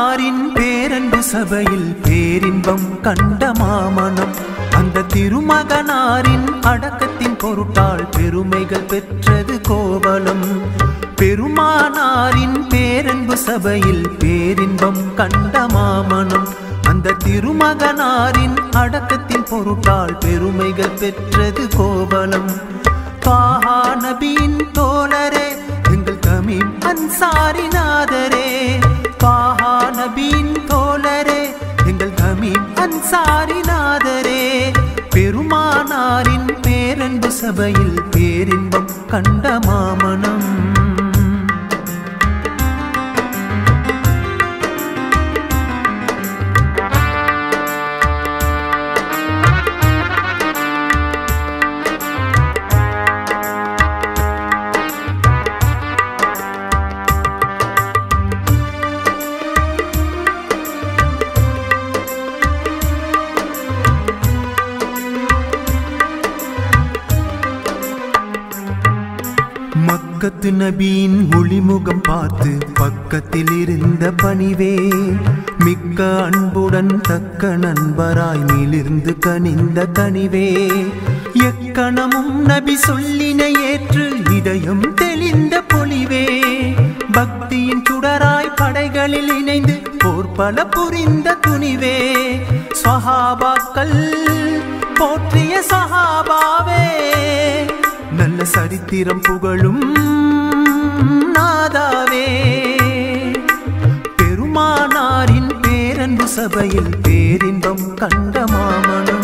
திருமகனாரின் பேரன்பு சபையில் பேரின்பம் கண்ட மாமனம் அந்த திருமகனாரின் அடக்கத்தின் பொருட்டால் பெருமைகள் பெற்றது கோவலம் பெருமானாரின் பேரன்பு சபையில் பேரின்பம் கண்ட மாமனம் அந்த திருமகனாரின் அடக்கத்தின் பொருட்டால் பெருமைகள் பெற்றது கோவலம் பாஹா நபியின் தோழரே எங்கள் தமிழ் அன்சாரிநாதரே பாஹா நபியின் தோழரே எங்கள் தமிழ் அன்சாரிநாதரே பெருமானாரின் பேரன்பு சபையில் பேரின்பம் கண்ட மாமனம் மக்கத்து நபியின் ஒளிமுகம் பார்த்து பக்கத்தில் இருந்த பணிவே மிக்க அன்புடன் தக்க நண்பராய் மிளிர்ந்து கனிந்த கனிவே எக்கணமும் நபி சொல்லினை ஏற்று இதயம் தெளிந்த பொலிவே பக்தியின் சுடராய் படைகளில் இணைந்து போர் பல புரிந்த துணிவே சஹாபாக்கள் போற்றிய சஹாபாவே நல்ல சரித்திரம் புகழும் நாதாவே பெருமானாரின் பேரன்பு சபையில் பேரின்பம் கண்ட மாமனோ